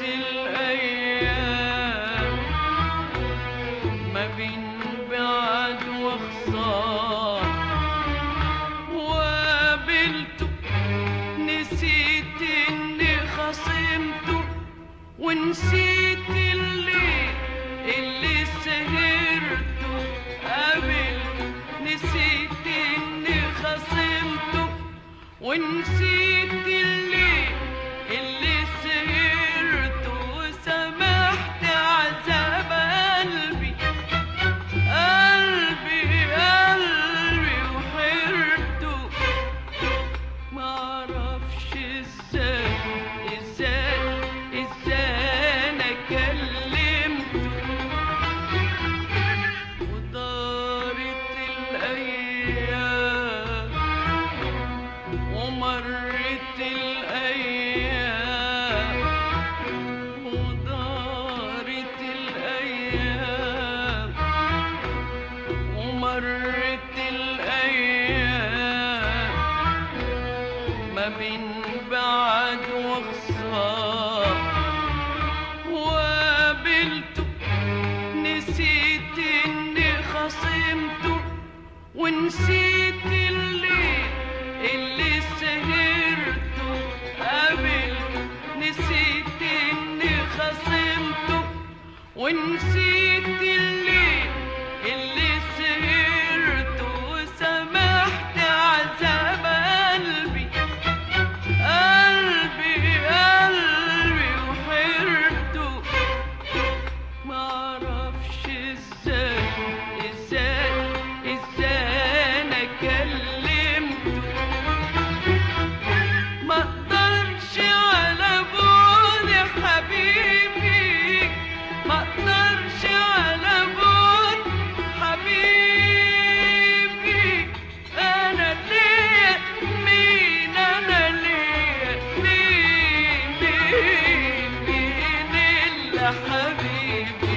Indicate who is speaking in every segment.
Speaker 1: الأيام ما بين بعد وخسار وقابلته نسيت إني خصمته ونسيت اللي اللي سهرته قابلته نسيت إني خصمته ونسيت اللي اللي سهرته وسمحت عذاب قلبي قلبي قلبي وحيرته معرفش ازاي ازاي ازاي انا كلمته ودارت الايام ومرت الايام ودارت الايام ومرت الايام ما بين بعد وخسار وقابلته نسيت اني خصمته ونسيت اللي اللي سهرته قابلته نسيت اني خصمته ونسيت اللي اللي سهرته وسمحت عذاب قلبي قلبي قلبي وحيرته معرفش ازاي ازاي ازاي انا كلمته ما اقدرش على بعد حبيبي ما اقدرش على بعد حبيبي انا ليا مين انا ليا مين مين مين الا حبيبي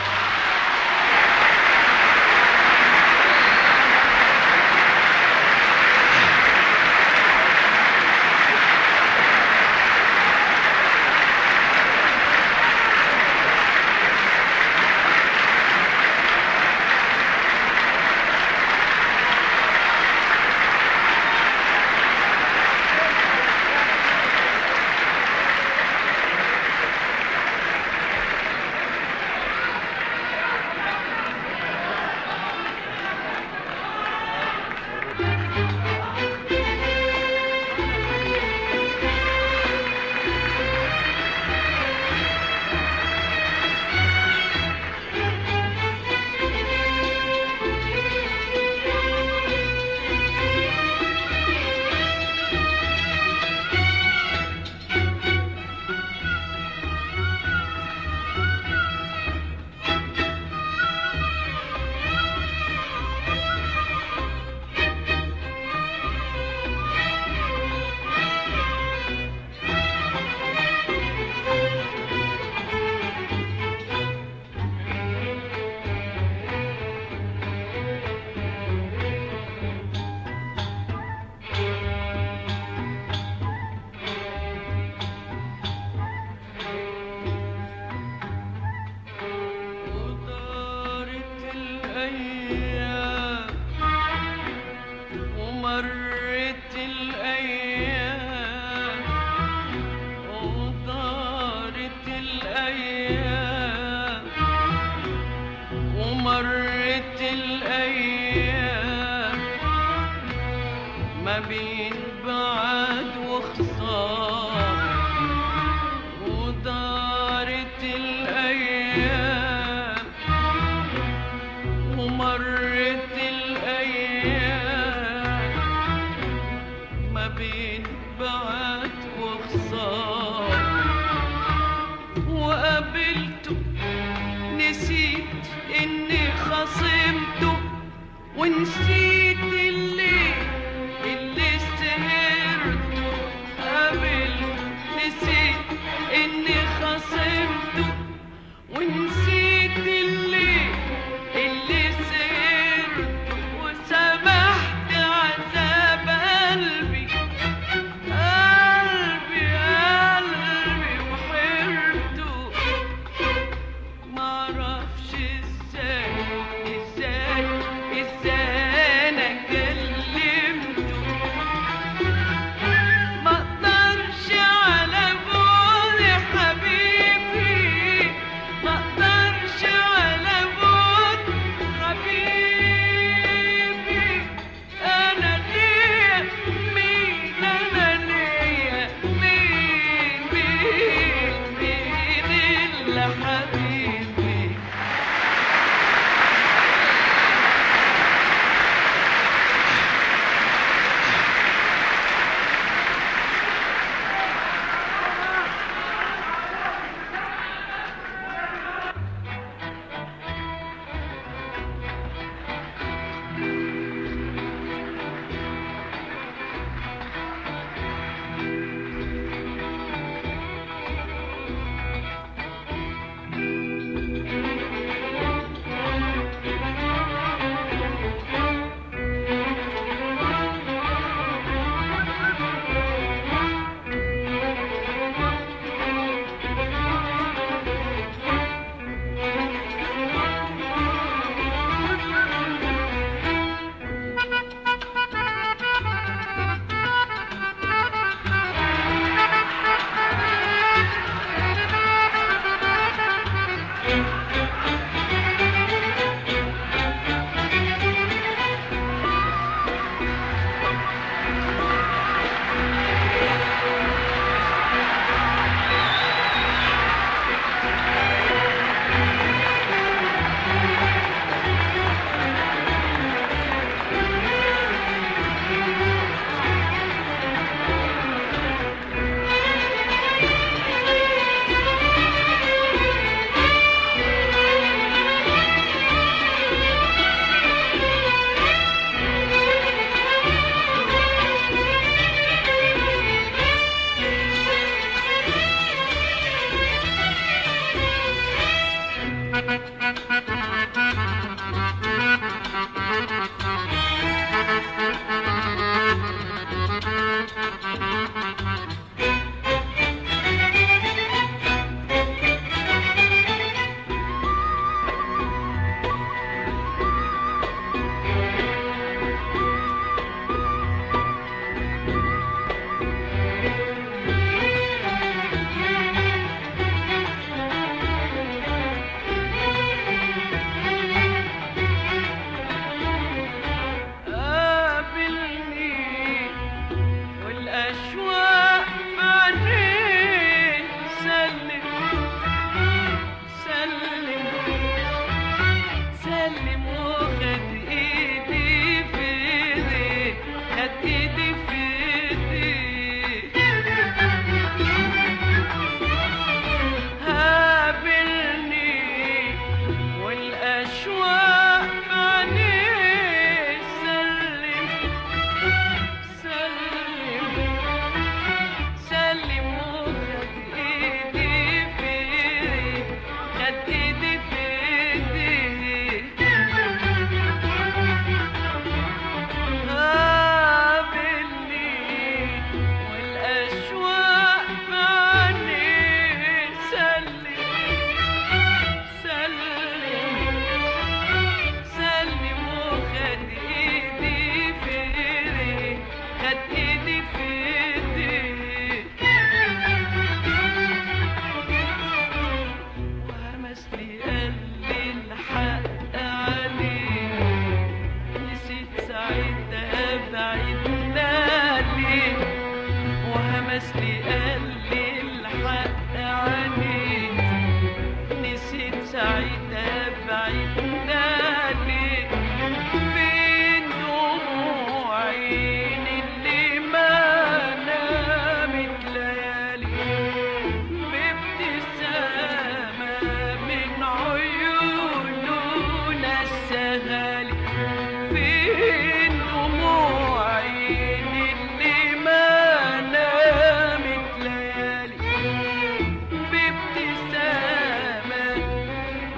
Speaker 1: ودارت الأيام ومرت الأيام ودارت الأيام ومرت الأيام ما بين بعد وخسار ودارت الأيام ومرت الأيام ما بين بعد وخسار وقابلته نسيت إني خصمته ونسيت اللي اللي سهرته قابلته نسيت إني خصمته ونسيت اللي اللي سهرته وسمحت عذاب قلبي قلبي قلبي وحيرته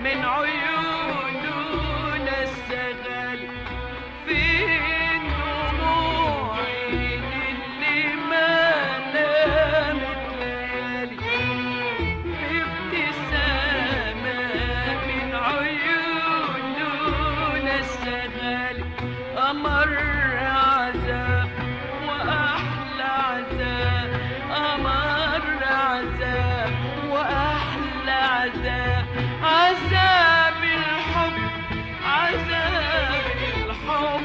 Speaker 1: من عيوننا السغالي فين دموعي اللي ما نامت ليالي بابتسامة من عيوننا السغالي أمر عذاب وأحلى عذاب أمر عذاب وأحلى عذاب عذاب الحب عذاب الحب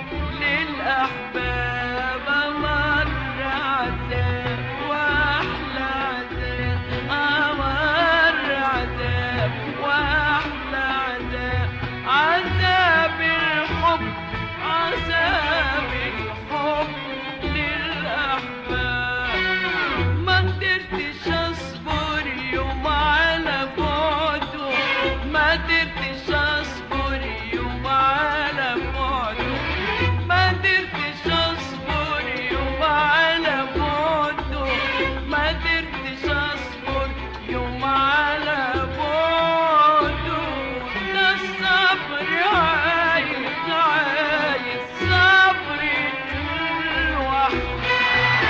Speaker 1: للأحباب أمر عذاب وأحلى عذاب أمر عذاب وأحلى عذاب عذاب الحب عذاب الحب للأحباب ما قدرتش أصبر يوم على بعده ما قدرتش أصبر يوم على بعده ما قدرتش أصبر يوم على بعده ما قدرتش أصبر يوم على بعده ده الصبر عايز عايز صبر لوحده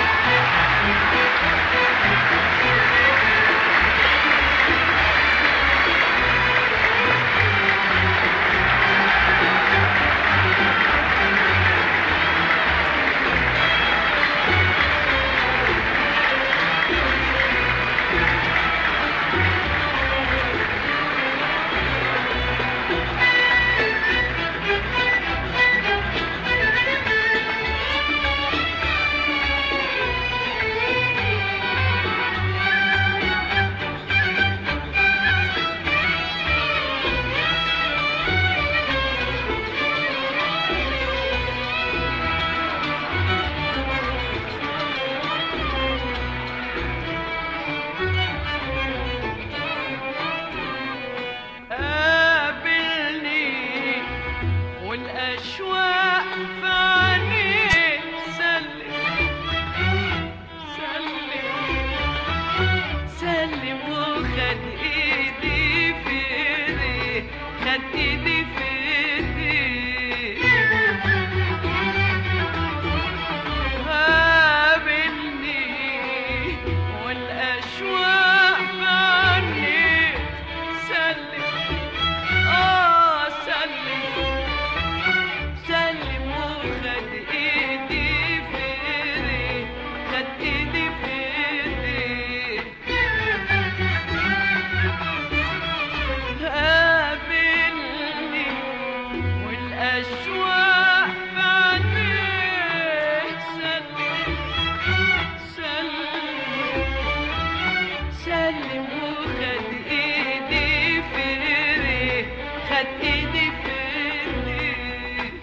Speaker 1: قابلني والأشواق في عينيك سلم سلم سلم وخد ايدي في ايدي خد ايدي في ايدي قابلني والأشواق في عينيك سلم آه سلم سلم وخد ايدي في ايدي خد ايدي في ايدي قابلني والاشواق في عينيك سلم سلم سلم وخد ايدي في ايدي خد ايدي في ايدي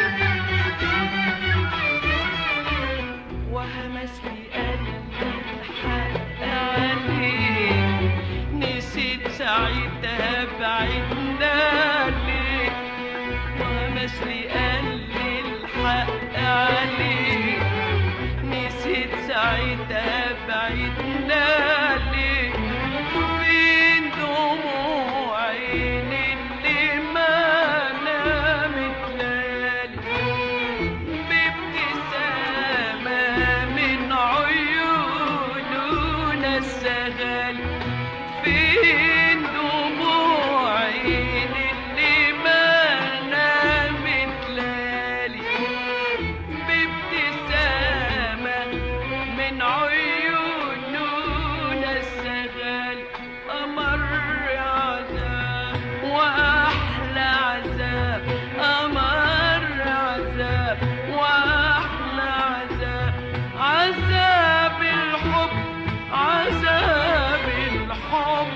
Speaker 1: وهمس لي قلبي الحق عليك نسيت ساعتها بعدنا ليك وهمس لي قلبي الحق عليك نسيت ساعتها بعدنا ليك فين دموعي اللي ما نامت ليالي بابتسامة من عيوننا السغال فين دموعي اللي ما نامت ليالي بابتسامة من عيوننا السغال أمر عذاب وأحلى عذاب أمر عذاب وأحلى عذاب عذاب الحب عذاب الحب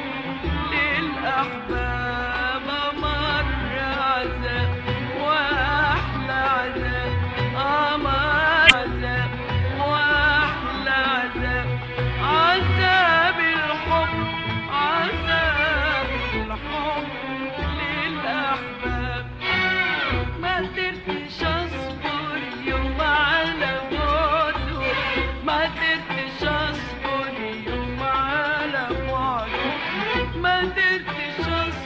Speaker 1: للأحباب أمر عذاب وأحلى عذاب أمر عذاب وأحلى عذاب عذاب الحب عذاب الحب للأحباب ما قدرتش اصبر يوم على بعده ما قدرتش اصبر يوم على بعده ما قدرتش اصبر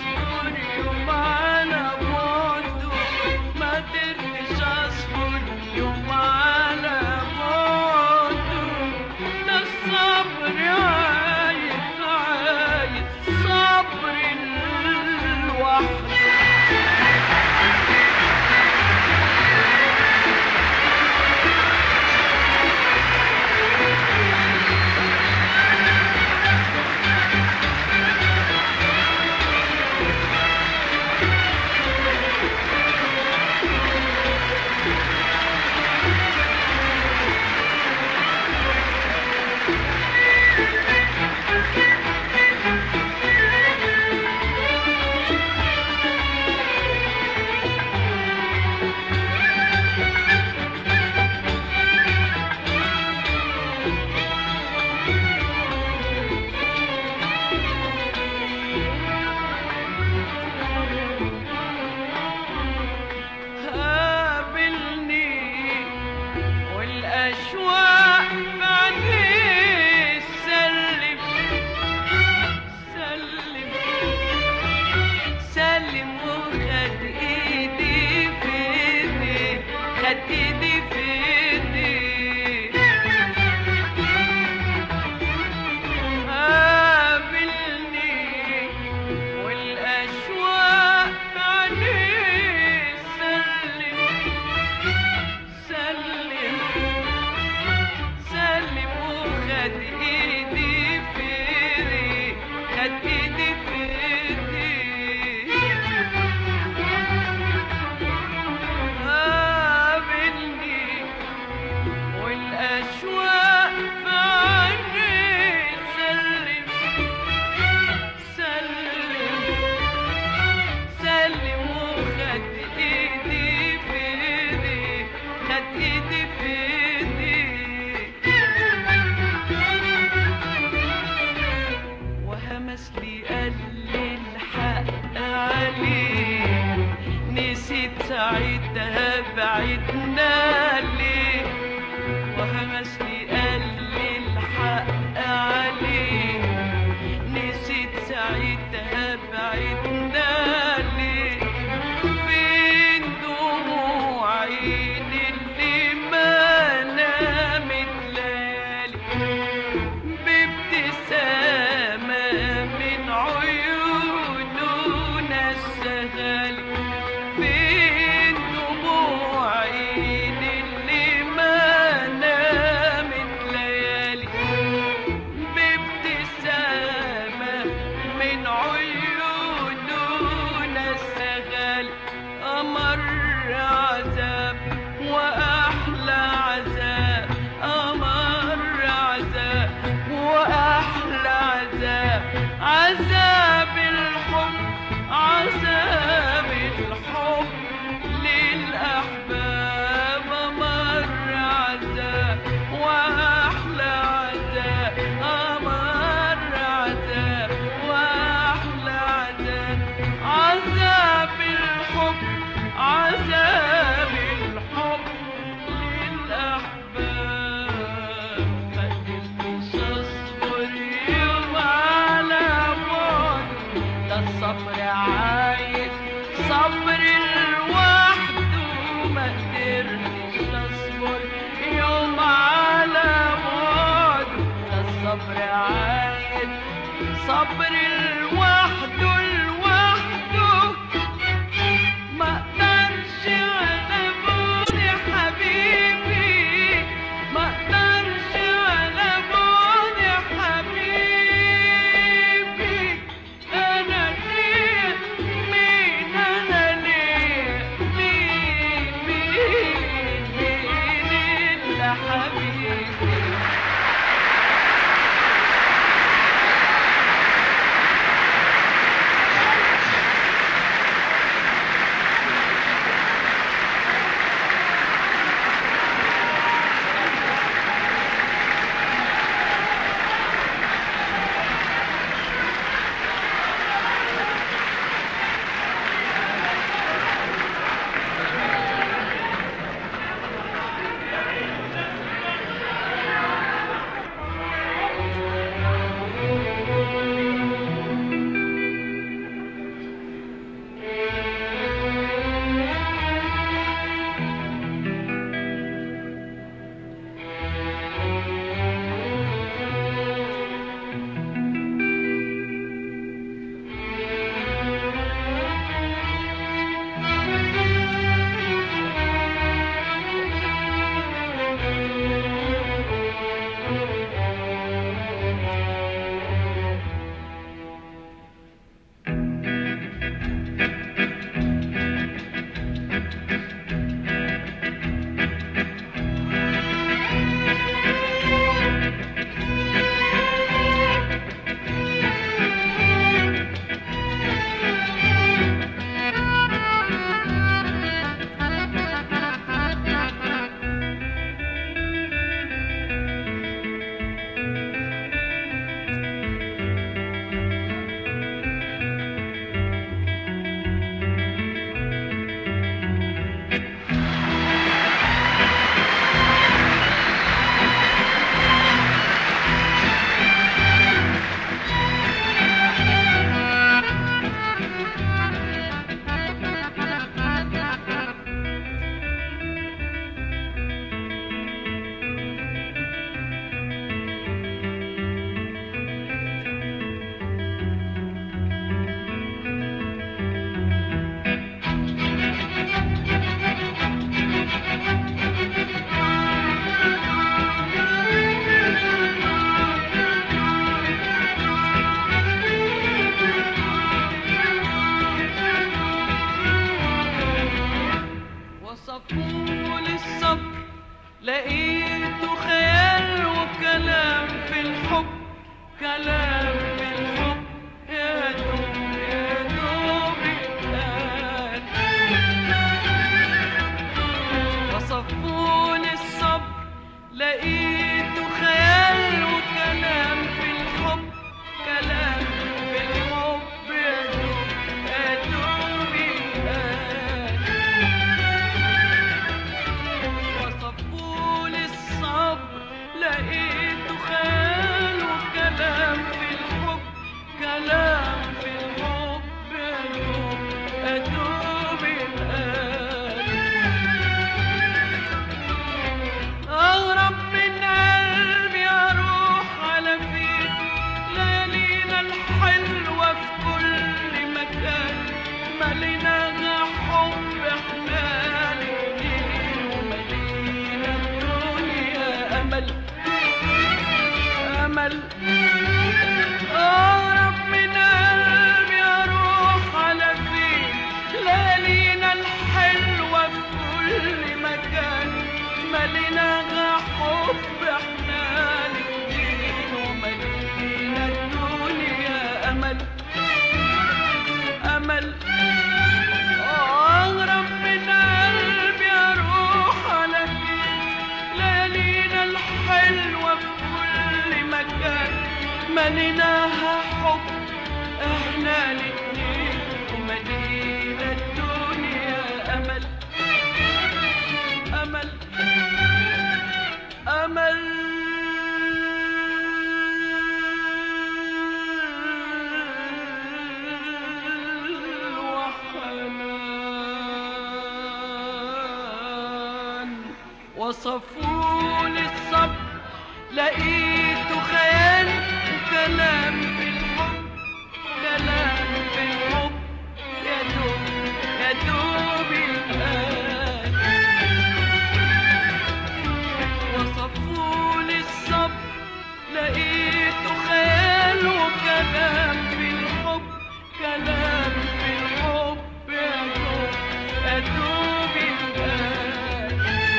Speaker 1: ايدي في ايدي قابلني والاشواق في عيني سلم سلم سلم وخد ايدي في ايدي خد ايدي في ايدي وهمس لي قال لي الحق عليه نسيت ساعتها بعدنا ليه وهمس لي قال لي الحق عليه نسيت ساعتها بعدنا ليه فين دموع عيني اللي ما نامت ليالي بابتسامة من عيوننا السهل فين دموع عيني اللي ما نامت ليالي بابتسامة من عيوننا السهل أمر عذاب وأحلى عذاب أمر عذاب وأحلى عذاب عذاب الحب عذاب الحب للأحباب أمر عذاب وأحلى عذاب أمر عذاب وأحلى عذاب عذاب الحب عذاب الحب للأحباب ما قدرتش أصبر يوم على بعد ده الصبر عايز صبر لوحده ما قدرتش أصبر يوم على بعد ده الصبر عايز صبر لوحده لوحده ما اقدرش على بعد يا حبيبي ما اقدرش على بعد يا حبيبي انا ليه مين انا ليه مين مين مين الا حبيبي مليناها حب احنا الاتنين وملينا الدنيا امل امل اقرب من قلبي اروح على فين ليالينا الحلوه في كل مكان مليناها حب احنا الاتنين وملينا الدنيا امل امل اغرب من قلبي اروح على فين ليالينا الحلوه في كل مكان مليناها حب احنا الاتنين وملينا الدنيا امل امل امل وحنان وصفوا للصبر لقيته خيال وكلام في الحب كلام في الحب يا دوب يا دوب يتقال وصفوا للصبر لقيته خيال وكلام في الحب كلام في الحب يا دوب يا دوب يتقال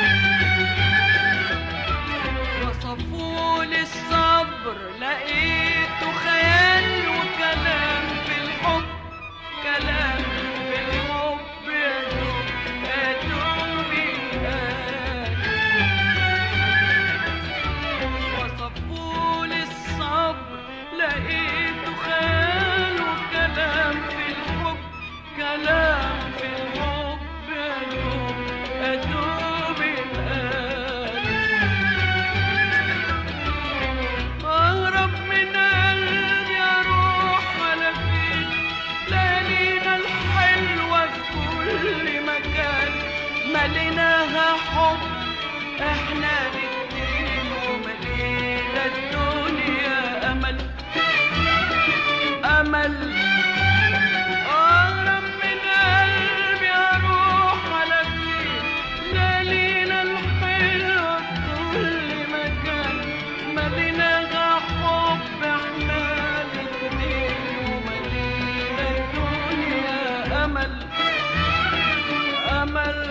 Speaker 1: وصفوا للصبر لقيته خيال وكلام في الحب كلام في الحب يا دوب يا دوب يتقال وصفوا للصبر لقيته خيال وكلام في الحب كلام في الحب يا دوب يا دوب يتقال أهرب من قلبي أروح على فين ليالينا الحلوة في كل مكان مليناها حب احنا الاتنين وملينا الدنيا أمل أمل أهرب من قلبي أروح على فين ليالينا الحلوة في كل مكان مليناها حب احنا الاتنين وملينا الدنيا أمل أمل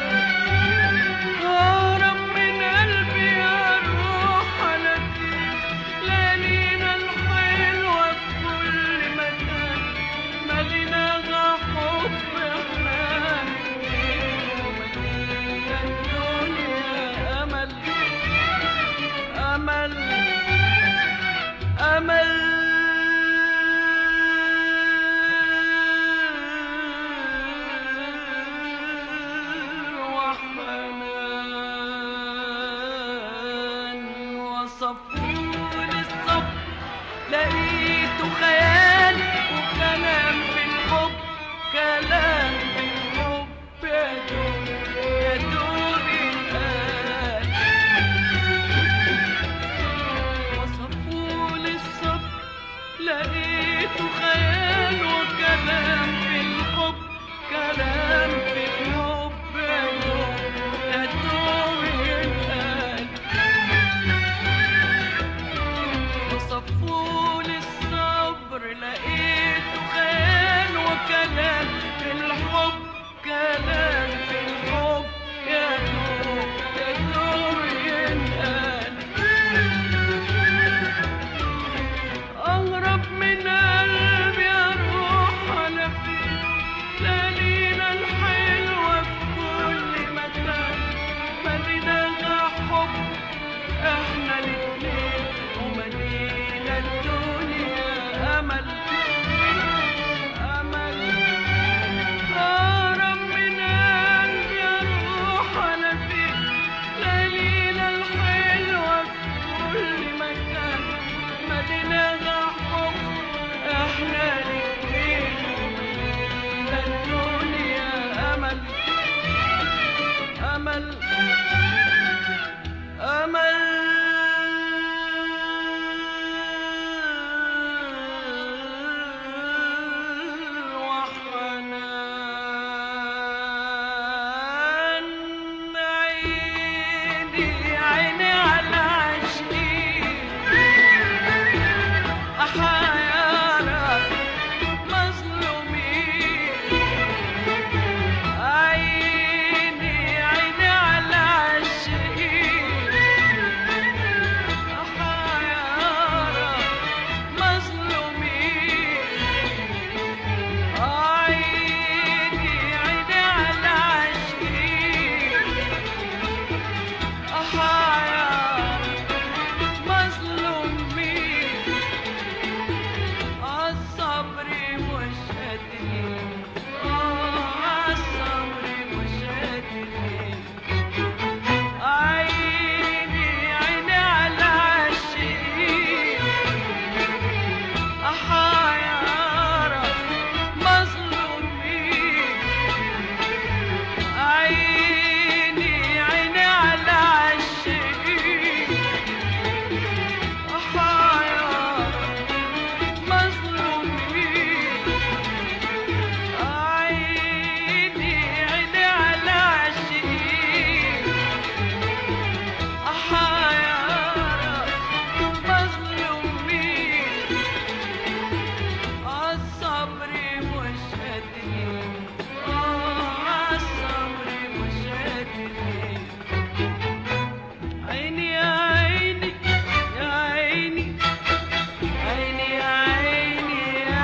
Speaker 1: أهرب من قلبي أروح على فين ليالينا الحلوة في كل مكان مليناها حب احنا الاتنين وملينا الدنيا أمل أمل أمل قادرين آه الصبر مش قادرين عيني يا عيني يا عيني عيني يا عيني يا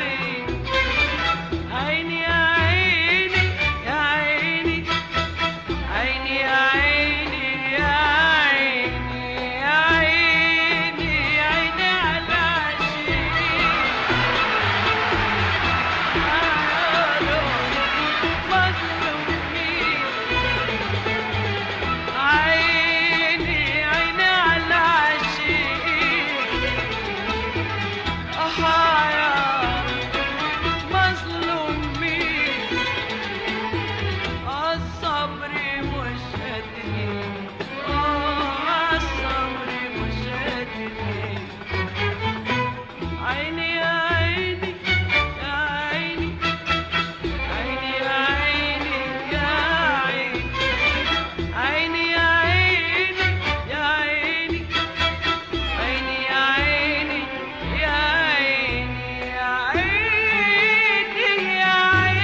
Speaker 1: عيني عيني يا عيني يا عيني عيني يا عيني يا عيني يا عيني عيني على عشيق عيني عيني على عشيق أحيار مظلومين الصبر مش قادرين آه الصبر مش قادرين عيني يا عيني يا عيني عيني يا عيني يا عيني عيني يا عيني يا عيني عيني يا عيني يا عيني يا عيني يا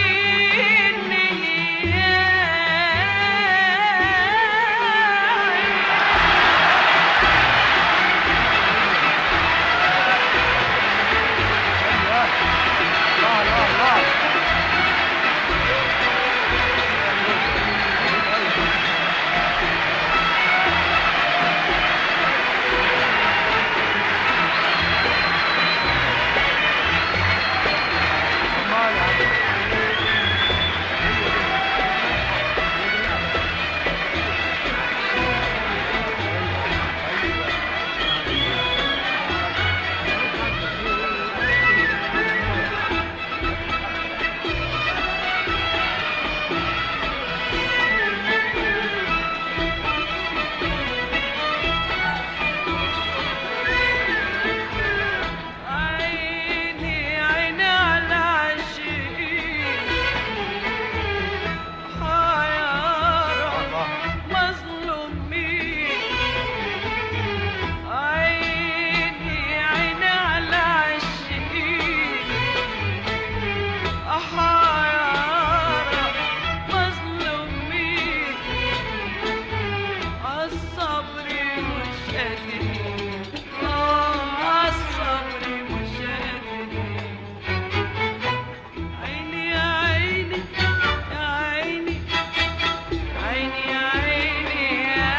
Speaker 1: عيني يا
Speaker 2: الله الله الله الله يا عم.
Speaker 1: عيني عيني على عشيق حيارى
Speaker 2: الله
Speaker 1: مظلومين عيني عيني على عشيق حيارى مظلومين الصبر مش قادرين آه الصبر مش قادرين عيني يا عيني يا عيني عيني يا عيني يا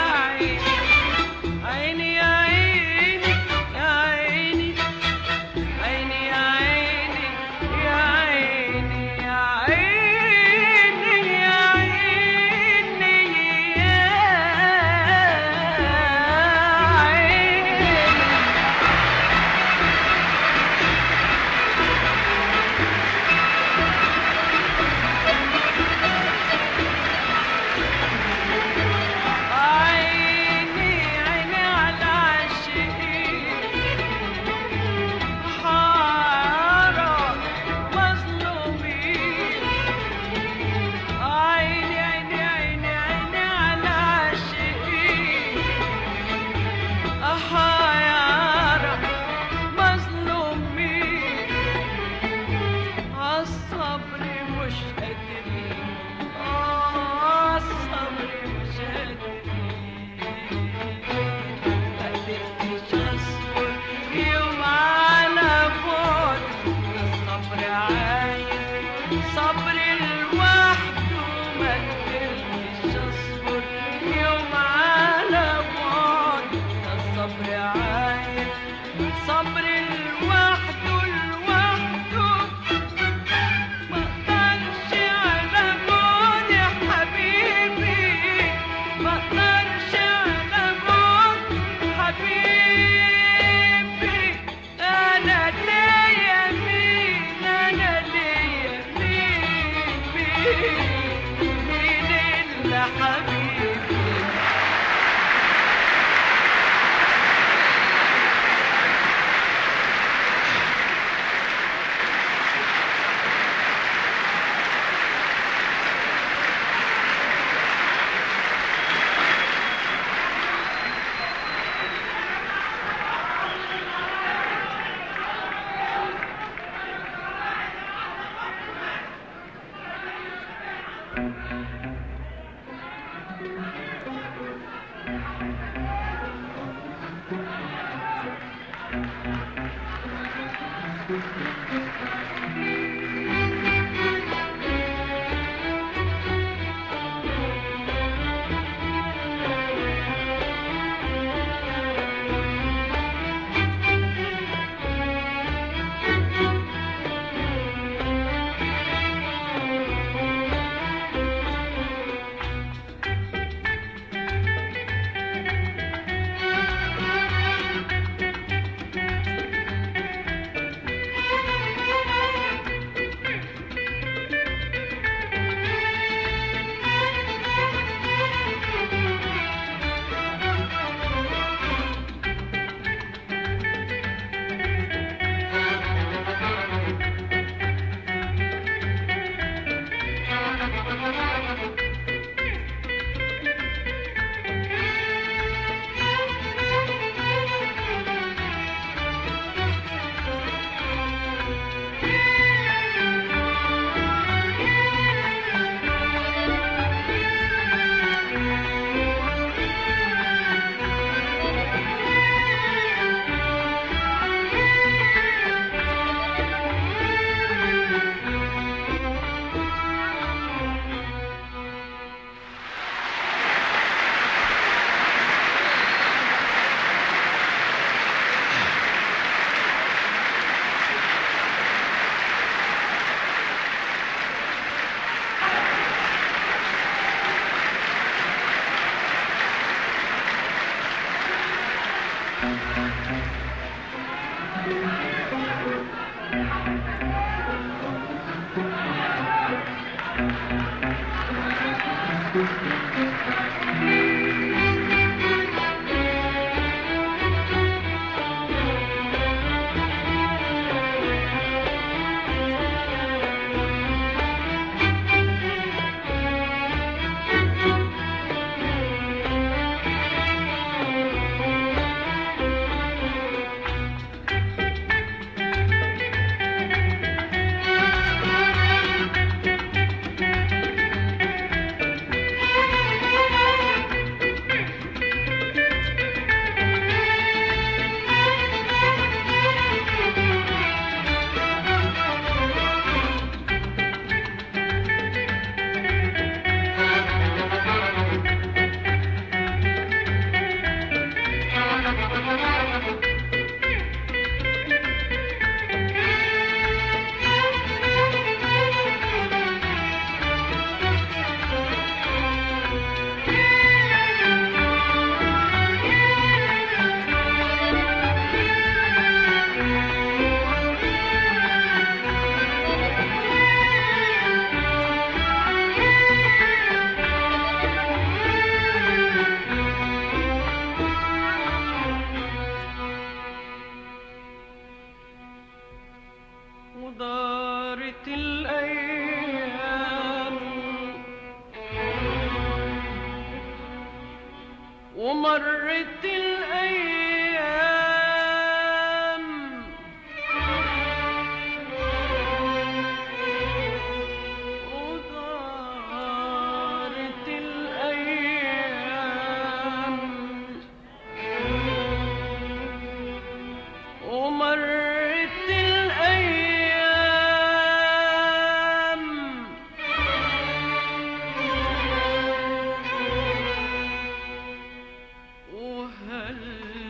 Speaker 1: عيني عيني يا عيني يا عيني عيني يا عيني يا عيني يا عيني يا عيني يا عيني عيني عيني على عشيق حارة مظلومين عيني عيني عيني عيني على عشيق حارة مظلومين الصبر مش قادرين آه الصبر مش قادرين قدرتش أصبر يوم على بعد الصبر عايز صبر لوحده ما قدرتش أصبر يوم على بعد الصبر عايز صبر لوحده لوحده ما اقدرش على موت يا حبيبي ما اقدرش على موت حبيبي انا ليا مين انا ليا مين مين ودارت الأيام ومرت الأيام ودارت الأيام ومرت الأيام وهل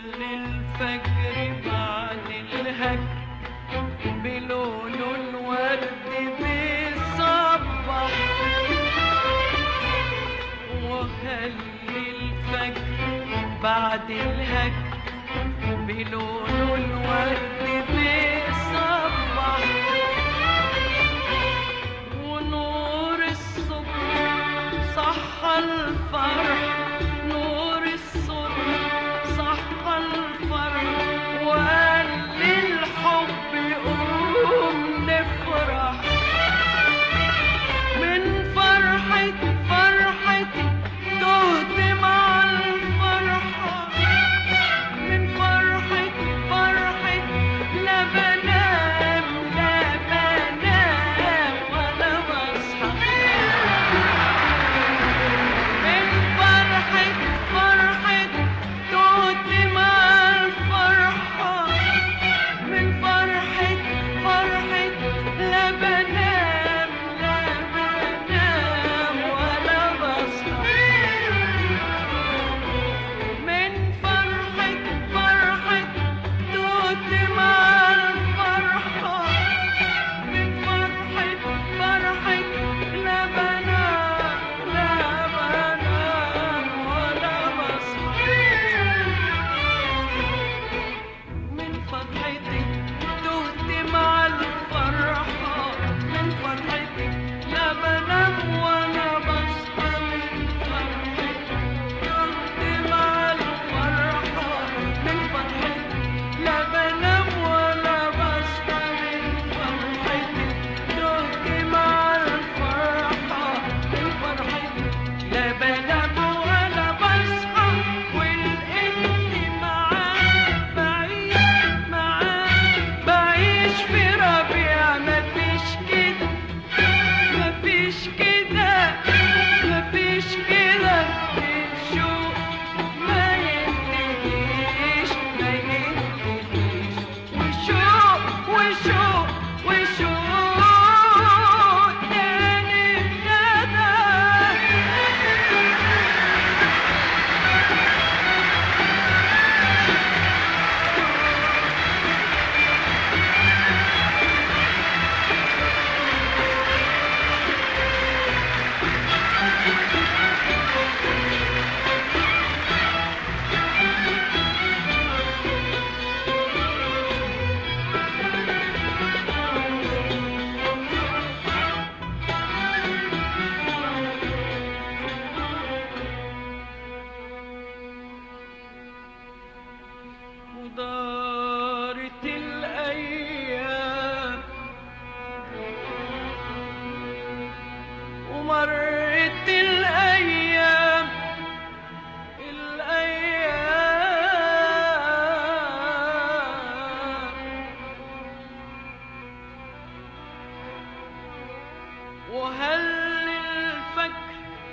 Speaker 1: وهل الفجر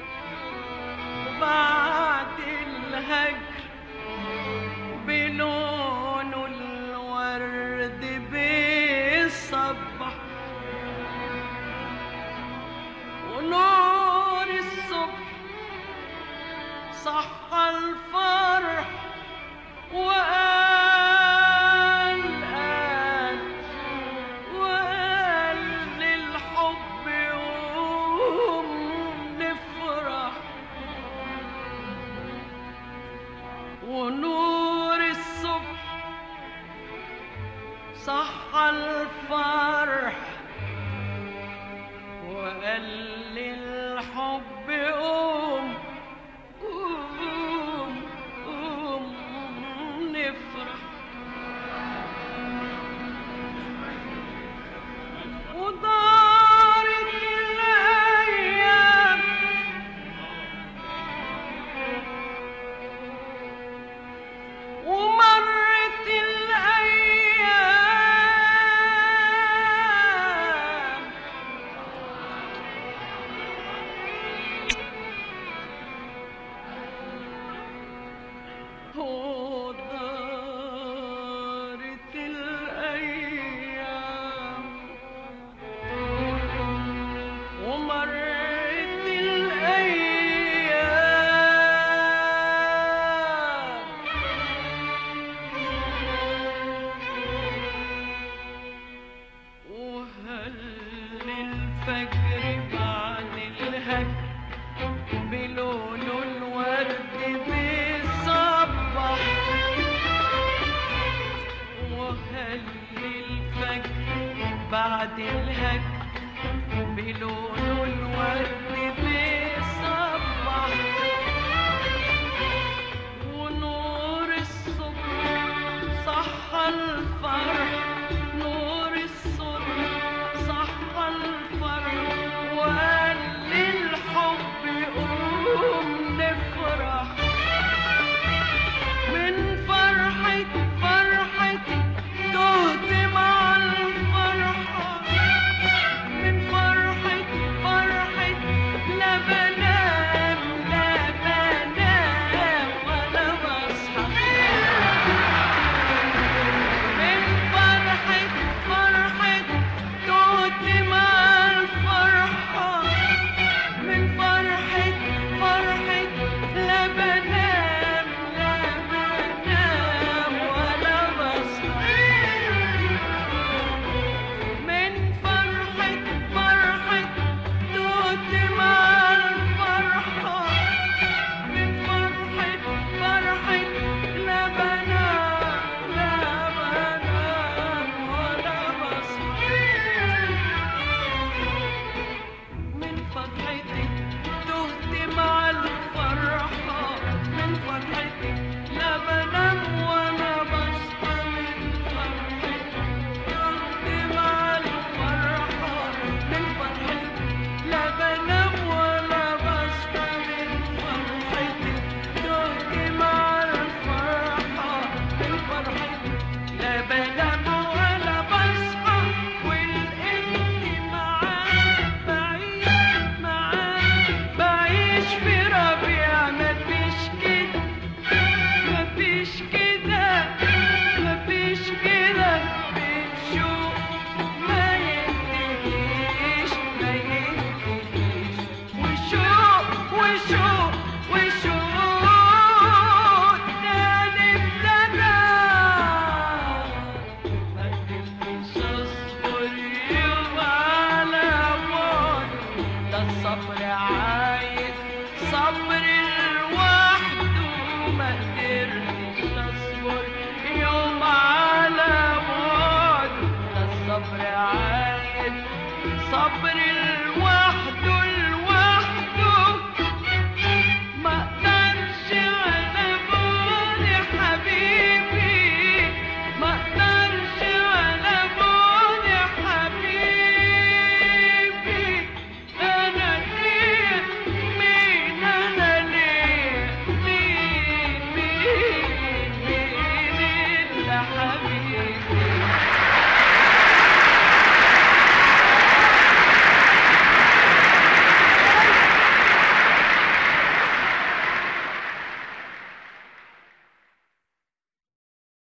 Speaker 1: بعد الهجر بلون الورد بيصبح ونور الصبح صح الفرح وقال قال وقال للحب يوم نفرح ونور الصبح صح الفرح وقال للحب قوم قوم قوم نفرح ودارت الأيام ومرت الأيام ودارت الأيام ومرت الأيام وهل الفجر بعد الهجر بلون الورد بيصبح وهل الفجر بعد الهجر بلون الورد بيصبح ونور الصبح صح الفرح نور الصبح صح الفرح وقال للحب قوم نفرح من فرحة فرحتي تهت مع الفرحة من فرحة فرحة لا بنام لا بنام ولا بصحى من فرحة فرحة تهت مع الفرحة من فرحة فرحة لا بنام لا بنام ولا بصحى من فرحة فرحة توت مع الفرحة من فرحة فرحة لا بنام لا بنام ولا بصحى من فرحتك تهت مع الفرحة من فرحتك لا بنام ولا بصحى من فرحتك تهت مع الفرحة من فرحتك لا بنام ولا بصحى من فرحتك تهت مع الفرحة من فرحتك لا بنام ولا بصحى والانت معاك بعيش معاك بعيش في ربيع مفيش كده مفيش كده مفيش كده بتشوف ما ينتهيش ما ينتهيش وشوق وشوق وشوق تاني ابتدى ما قدرتش اصبر يوم على موت ده الصبر عايز صبر لوحده ما قدرتش اصبر يوم على موت ده الصبر عايز صبر لوحده